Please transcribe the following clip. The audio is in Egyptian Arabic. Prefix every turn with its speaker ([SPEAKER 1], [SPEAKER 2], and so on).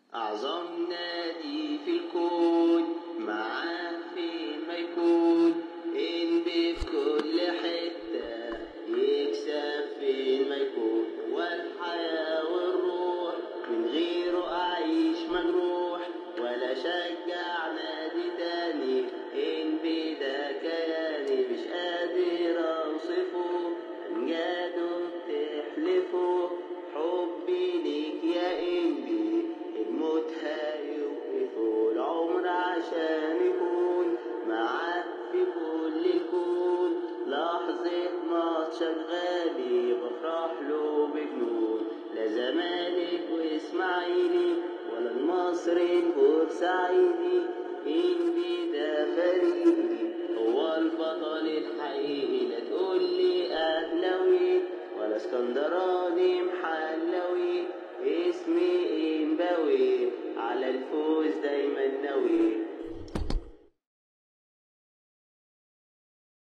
[SPEAKER 1] أعظم نادي في الكون معاه فين ما يكون إن بكل حتة يكسب فين ما يكون والحياة والروح من غيره أعيش مجروح ولا شجع نادي تاني إن بدا كياني مش قادر أوصفه أمجاده بتحلفه حبي ليك يا إنبي الموت هيوقفه العمر عشان يكون معاك في كل الكون لحظة ماتشك غالي بفرح له بجنون لا زمالك واسماعيلي ولا المصري بورسعيدي إنبي ده فريقي هو البطل الحقيقي لا تقول لي أهلاوي ولا اسكندراني محلوي اسمي إمباوي على الفوز دايما ناوي